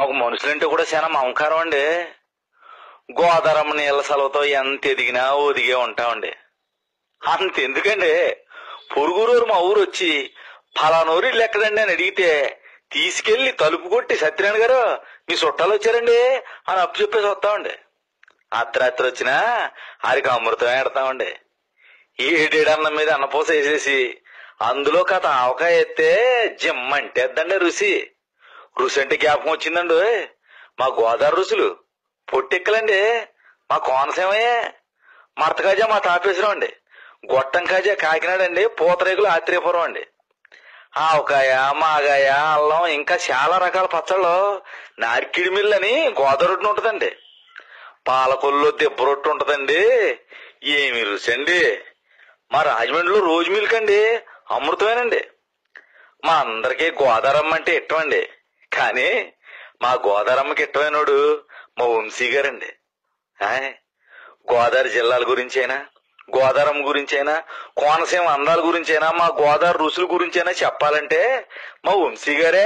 ఒక మనుషులంటే కూడా చాలా మమకారం అండి గోదారమ్మ నీళ్ళ సెలవుతో ఎంత ఎదిగినా ఒదిగే ఉంటామండి అంత ఎందుకండి పొరుగురూరు మా ఊరు వచ్చి ఫలానూరు ఇల్లు ఎక్కడండి అని అడిగితే తీసుకెళ్లి తలుపు కొట్టి సత్యనారాయణ గారు మీ చుట్టాలు వచ్చారండి అని అప్పు చెప్పేసి వస్తామండి అర్ధరాత్రి వచ్చినా ఆడికి అమృతం ఎడతామండి ఏడేడన్నం మీద అన్నపూస వేసేసి అందులో కథ ఆవకాయ ఎత్తే జిమ్మంటేద్దండి రుచి రుచి అంటే జ్ఞాపకం వచ్చిందండి ఓయ్. మా గోదావరి రుచులు పొట్టెక్కలండి మా కోనసీమయే మర్తకాజా మా తాపేశ్వరం అండి గొట్టం కాజా కాకినాడ అండి పూతరేకులు ఆత్రేయపురం అండి ఆవకాయ మాగాయ అల్లం ఇంకా చాలా రకాల పచ్చళ్ళు నారికిడి మిల్లు అని గోదావరి రొట్టె ఉంటదండి పాలకొల్లు దెబ్బ రొట్టె ఉంటదండి ఏమి రుచి అండి మా రాజమండ్రిలో రోజు మిల్క్ అండి అమృతమేనండి మా అందరికీ గోదారమ్మ అంటే ఇష్టం అండి కానీ మా గోదారమ్మకి ఇష్టమైనోడు మా వంశీ గారండి ఆయ్, గోదావరి జిల్లాల గురించైనా గోదారమ్మ గురించైనా కోనసీమ అందాల గురించైనా మా గోదావరి రుచుల గురించైనా చెప్పాలంటే మా వంశీ గారే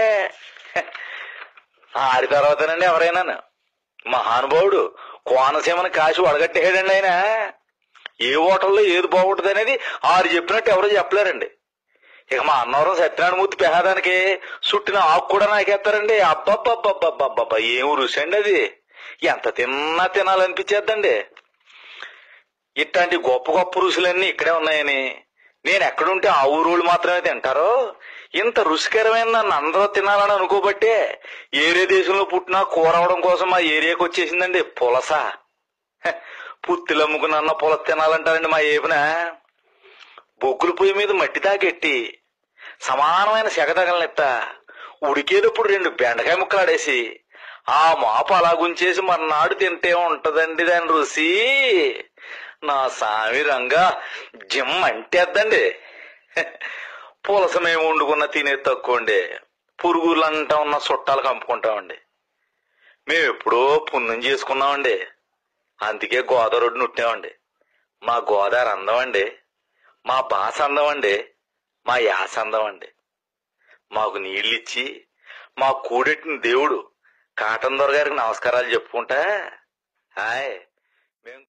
ఆడి తర్వాతనండి ఎవరైనా మహానుభావుడు కోనసీమని కాసి వడగట్టేయడండి ఆయన ఏ హోటల్లో ఏది బాగుంటుంది అనేది ఆరు చెప్పినట్టు ఎవరో చెప్పలేరండి ఇక మా అన్నవరం సత్యనారాయణమూర్తి పెహాదానికి చుట్టిన ఆకు కూడా నాకేస్తారండి అబ్బబ్బబ్బబ్బబ్బబ్బా ఏం రుచి అండి అది ఎంత తిన్నా తినాలనిపించేద్దండి ఇట్లాంటి గొప్ప గొప్ప రుచులన్నీ ఇక్కడే ఉన్నాయని నేను ఎక్కడుంటే ఆ ఊరోళ్ళు మాత్రమే తింటారో ఇంత రుచికరమైన నన్ను అందరూ తినాలని అనుకోబట్టే ఏరే దేశంలో పుట్టినా కూర అవడం కోసం మా ఏరియాకి వచ్చేసిందండి పులస హ, పుత్తిలు అమ్ముకున్న పులస తినాలంటారండి మా ఏపున బొగ్గుల పొయ్యి మీద మట్టి తాకెట్టి సమానమైన సెగదగలనెత్త ఉడికేటప్పుడు రెండు బెండకాయ ముక్కలాడేసి ఆ మాపు అలా గుంచేసి మర్నాడు తింటే ఉంటదండి దాని రుచి నా సామి రంగా జిమ్ అంటేద్దండి పులస మేము వండుకున్న తినే తక్కువ అండి పురుగులంటా ఉన్న చుట్టాలు కంపుకుంటామండి మేము ఎప్పుడో పుణ్యం చేసుకున్నామండి అందుకే గోదావరి రోడ్డు నుట్టామండి మా గోదావరి అందం అండి మా భాష అందం అండి మా యాస అందం అండి మాకు నీళ్ళిచ్చి మా కూడెట్టిన దేవుడు కాటన్ దొర గారికి నమస్కారాలు చెప్పుకుంటా హాయ్ మేము